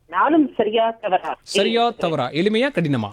நானும் சரியா தவறா சரியா தவறா எளிமையா கடினமா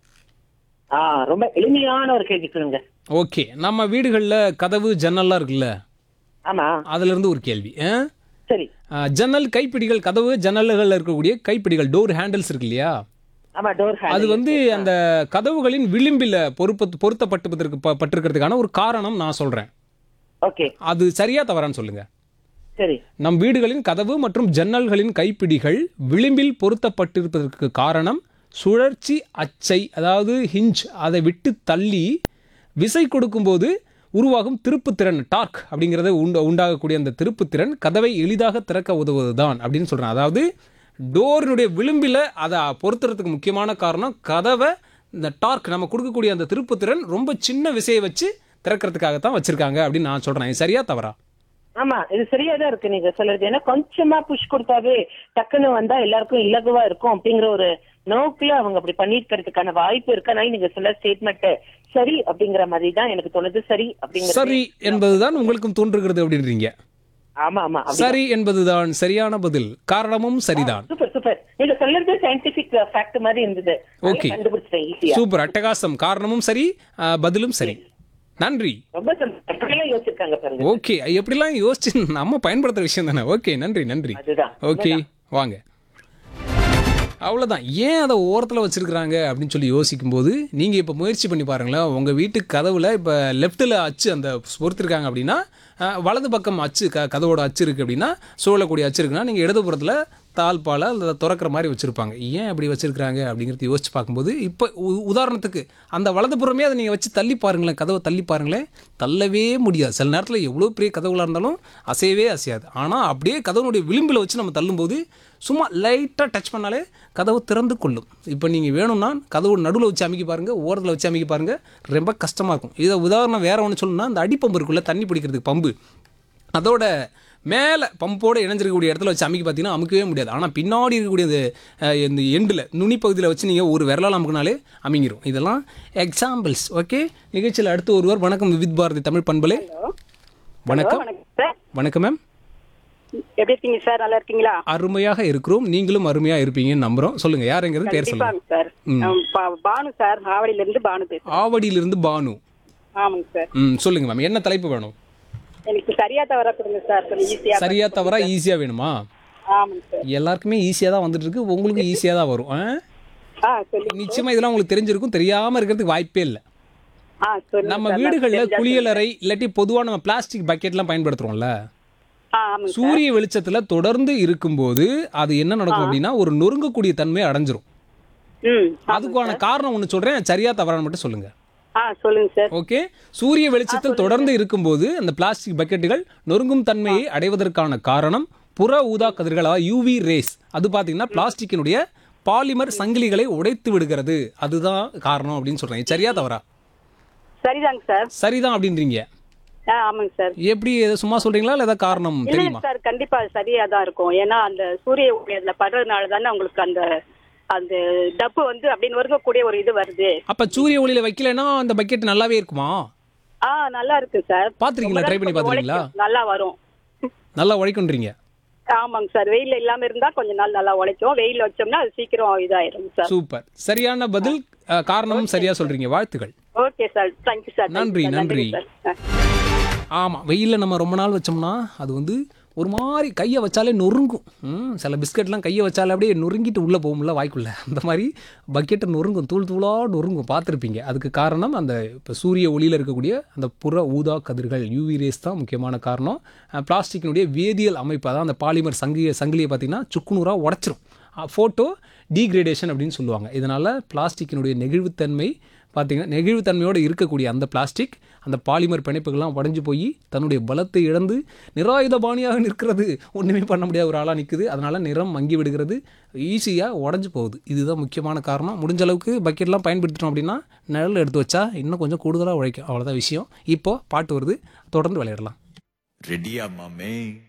ஆ ரொம்ப எளிமையான ஒரு கேள்வி சொல்லுங்க ஓகே நம்ம வீடுகளில் கதவு ஜன்னல்லாம் இருக்குல்ல ஆமா அதுல இருந்து ஒரு கேள்வி ஆ? சரி ஆ, ஜன்னல் கைப்பிடிகள் கதவு ஜன்னல்களில் இருக்கக்கூடிய கைப்பிடிகள் டோர் ஹேண்டில்ஸ் இருக்கு இல்லையா ஆமா டோர் அது வந்து அந்த கதவுகளின் விளிம்பில் பொறுப்பு பொருத்தப்பட்டுவதற்கு ப- பட்டிருக்கிறதுக்கான ஒரு காரணம் நான் சொல்றேன் ஓகே அது சரியா தவறான்னு சொல்லுங்க சரி நம் வீடுகளின் கதவு மற்றும் ஜன்னல்களின் கைப்பிடிகள் விளிம்பில் பொருத்தப்பட்டிருப்பதற்கு காரணம் சுழற்சி அச்சை அதாவது ஹிஞ்ச் அதை விட்டு தள்ளி விசை கொடுக்கும்போது உருவாகும் திருப்புத்திறன் டார்க் அப்படிங்கிறது உண்ட உண்டாகக்கூடிய அந்த திருப்புத்திறன் கதவை எளிதாக திறக்க உதவுவதுதான் அப்படின்னு சொல்கிறேன் அதாவது டோரினுடைய விளிம்பில் அதை பொருத்துறதுக்கு முக்கியமான காரணம் கதவை இந்த டார்க் நம்ம கொடுக்கக்கூடிய அந்த திருப்புத்திறன் ரொம்ப சின்ன விசையை வச்சு திறக்கிறதுக்காகத்தான் வச்சிருக்காங்க அப்படின்னு நான் சொல்கிறேன் இது சரியா தவறா ஆமா இது சரியா தான் இருக்கு நீங்க சொல்றது ஏன்னா கொஞ்சமா புஷ் கொடுத்தாவே டக்குன்னு வந்தா எல்லாருக்கும் இலகுவா இருக்கும் அப்படிங்கிற ஒரு நோக்குல அவங்க அப்படி பண்ணிருக்கிறதுக்கான வாய்ப்பு இருக்கு அதனால நீங்க சொல்ல ஸ்டேட்மெண்ட் சரி அப்படிங்கிற மாதிரி தான் எனக்கு தோணுது சரி அப்படிங்கிற சரி என்பதுதான் உங்களுக்கும் தோன்றுகிறது அப்படின்றீங்க ஆமா ஆமா சரி என்பதுதான் சரியான பதில் காரணமும் சரிதான் சூப்பர் சூப்பர் நீங்க சொல்றது சயின்டிபிக் ஃபேக்ட் மாதிரி இருந்தது அதனால Okay. கண்டுபிடிச்சிட்டேன் ஈஸியா சூப்பர் அட்டகாசம் காரணமும் சரி ஆ, பதிலும் சரி நன்றி ரொம்ப சந்தோஷம். எப்படியெல்லாம் யோசிச்சிருக்காங்க பாருங்க ஓகே எப்படிலாம் யோசிச்சு நம்ம பயன்படுத்துற விஷயம் தானே ஓகே நன்றி நன்றி அதுதான் ஓகே வாங்க அவ்வளோதான் ஏன் அதை ஓரத்தில் வச்சிருக்கிறாங்க அப்படின்னு சொல்லி யோசிக்கும்போது நீங்கள் இப்போ முயற்சி பண்ணி பாருங்களேன் உங்கள் வீட்டு கதவில் இப்போ லெஃப்ட்டில் அச்சு அந்த பொறுத்திருக்காங்க அப்படின்னா அஹ், வலது பக்கம் அச்சு க கதவோட அச்சு இருக்குது அப்படின்னா சூழக்கூடிய அச்சு இருக்குன்னா நீங்கள் இடதுபுறத்தில் தாழ்பால் அதை திறக்கிற மாதிரி வச்சுருப்பாங்க ஏன் அப்படி வச்சுருக்காங்க அப்படிங்கிறது யோசிச்சு பார்க்கும்போது இப்போ உ- உதாரணத்துக்கு அந்த வலதுபுறமே அதை நீங்கள் வச்சு தள்ளி பாருங்களேன் கதவை தள்ளி பாருங்களேன் தள்ளவே முடியாது சில நேரத்தில் எவ்வளோ பெரிய கதவுகளாக இருந்தாலும் அசையவே அசையாது ஆனால் அப்படியே கதவுனுடைய விளிம்பில் வச்சு நம்ம தள்ளும்போது சும்மா லைட்டாக டச் பண்ணாலே கதவு திறந்து கொள்ளும் இப்போ நீங்கள் வேணும்னா கதவு நடுவில் வச்சு அமைக்க பாருங்கள் ஓரத்தில் வச்சு அமைக்க பாருங்கள் ரொம்ப கஷ்டமாக இருக்கும் இதை உதாரணம் வேற ஒன்று சொல்லணும்னா அந்த அடிப்பம்பு இருக்குல்ல தண்ணி பிடிக்கிறதுக்கு பம்பு அதோட மேலே பம்போடு இணைஞ்சிருக்கக்கூடிய இடத்துல வச்சு அமைக்க பார்த்தீங்கன்னா அமுக்கவே முடியாது ஆனால் பின்னாடி இருக்கக்கூடிய இந்த, அஹ், இந்த எண்டில் நுனி பகுதியில் வச்சு நீங்கள் ஒரு விரலால் அமுக்கினாலே அமைங்கிரும் இதெல்லாம் எக்ஸாம்பிள்ஸ் ஓகே நிகழ்ச்சியில் அடுத்து ஒருவர் வணக்கம் வித் பாரதி தமிழ் பண்பலே வணக்கம் வணக்கம் சார் வணக்கம் மேம் எப்படி இருக்கீங்க சார் நல்லா இருக்கீங்களா அருமையாக இருக்கிறோம் நீங்களும் அருமையாக இருப்பீங்கன்னு நம்புகிறோம் சொல்லுங்கள் யாருங்கிறது பேர் சொல்லுங்கள் கண்டிப்பாங்க சார் ஆம், பா- பானு சார் ஆவடியில இருந்து பானு பேசுறேன் ஆவடியிலிருந்து பானு ஆமாங்க சார் ம் சொல்லுங்கள் மேம் என்ன தலைப்பு வேணும் எனக்கு சரியா தவறா கொடுங்க சார் கொஞ்சம் ஈஸியா சரியா தவறா ஈஸியாக வேணுமா ஆமாங்க சார் எல்லாருக்குமே ஈஸியாக தான் வந்துட்டு இருக்கு உங்களுக்கும் ஈஸியாக தான் வரும் ஆ? ஆ சொல்லி நிச்சயமா இதெல்லாம் உங்களுக்கு தெரிஞ்சிருக்கும் தெரியாமல் இருக்கிறதுக்கு வாய்ப்பே இல்லை ஆ சொல்லுங்க நம்ம சார். வீடுகளில் தெரிஞ்சா குளியலறை இல்லாட்டி பொதுவாக நம்ம பிளாஸ்டிக் பக்கெட்லாம் பயன்படுத்துறோம்ல ஆ ஆமாங்க சார் சூரிய வெளிச்சத்துல தொடர்ந்து இருக்கும்போது அது என்ன நடக்கும் அப்படின்னா ஒரு நொறுங்கக்கூடிய தன்மை அடைஞ்சிரும் ம் அதுக்கான காரணம் ஒன்று சொல்றேன் சரியா தவறான்னு மட்டும் சொல்லுங்க ஆ சொல்லுங்க சார் ஓகே சூரிய வெளிச்சத்தில் தொடர்ந்து இருக்கும்போது அந்த பிளாஸ்டிக் பக்கெட்டுகள் நொறுங்கும் தன்மையை அடைவதற்கான காரணம் புற ஊதா கதிர்கள் அதாவது யூவி ரேஸ் அது பார்த்தீங்கன்னா பிளாஸ்டிக்கினுடைய பாலிமர் சங்கிலிகளை உடைத்து விடுகிறது அதுதான் காரணம் அப்படின்னு சொல்றேன் இது சரியா தவறா சரிதாங்க சார் சரிதான் அப்படின்றீங்க ஆ ஆமாங்க சார் எப்படி எதை சும்மா சொல்றீங்களா இல்லை ஏதாவது காரணம் இல்லைங்க தெரியுமா சார் கண்டிப்பா அது சரியா தான் இருக்கும் ஏன்னா அந்த சூரிய ஒளி அதுல படுறதுனால தானே உங்களுக்கு அந்த அந்த டப்பு வந்து அப்படி நொறுங்கக்கூடிய ஒரு இது வருது அப்ப சூரிய ஒளியில வைக்கலைன்னா அந்த பக்கெட் நல்லாவே இருக்குமா ஆ நல்லா இருக்கு சார் பாத்திருக்கீங்களா ட்ரை பண்ணி பாத்திருக்கீங்களா உழைக்கும். நல்லா வரும் நல்லா உழைக்குன்றீங்க ஆமாங்க சார் வெயில்ல இல்லாம இருந்தா கொஞ்ச நாள் நல்லா உழைக்கும் வெயில்ல வச்சோம்னா அது சீக்கிரம் இதாயிரும் சார் சூப்பர் சரியான பதில் அஹ், காரணமும் சரியா சொல்றீங்க வாழ்த்துக்கள் ஓகே சார் தேங்க்யூ சார் நன்றி, நன்றி. சார் ஆமா வெயில்ல நம்ம ரொம்ப நாள் வச்சோம்னா அது வந்து ஒரு மாதிரி கையை வச்சாலே நொறுங்கும் ம், சில பிஸ்கட்லாம் கையை வச்சாலே அப்படியே நொறுங்கிட்டு உள்ளே போகும்ல வாய்க்குள்ள அந்த மாதிரி பக்கெட்டை நொறுங்கும் தூள் தூளாக நொறுங்கும் பார்த்துருப்பீங்க அதுக்கு காரணம் அந்த இப்போ சூரிய ஒளியில் இருக்கக்கூடிய அந்த புற ஊதா கதிர்கள் யூவி ரேஸ் தான் முக்கியமான காரணம் அஹ், பிளாஸ்டிக்கினுடைய வேதியியல் அமைப்பு அதான் அந்த பாலிமர் சங்கிலியை சங்கிலியை பார்த்தீங்கன்னா சுக்குநூறாக உடச்சிரும் ஃபோட்டோ டீக்ரேடேஷன் அப்படின்னு சொல்லுவாங்க இதனால் பிளாஸ்டிக்கினுடைய நெகிழ்வுத்தன்மை பார்த்தீங்கன்னா நெகிழ்வுத்தன்மையோடு இருக்கக்கூடிய அந்த பிளாஸ்டிக் அந்த பாலிமர் பிணைப்புகள்லாம் உடஞ்சி போய் தன்னுடைய பலத்தை இழந்து நிராயுதபாணியாக நிற்கிறது ஒன்றுமே பண்ண முடியாத ஒரு ஆளாக நிற்குது அதனால் நிறம் மங்கி விடுகிறது ஈஸியாக உடஞ்சி போகுது இதுதான் முக்கியமான காரணம் முடிஞ்ச அளவுக்கு பக்கெட்லாம் பயன்படுத்திட்டோம் அப்படின்னா நிழல் எடுத்து வச்சா இன்னும் கொஞ்சம் கூடுதலாக உழைக்கும் அவ்வளோதான் விஷயம் இப்போ பாட்டு வருது தொடர்ந்து விளையாடலாம் ரெடியா மாமே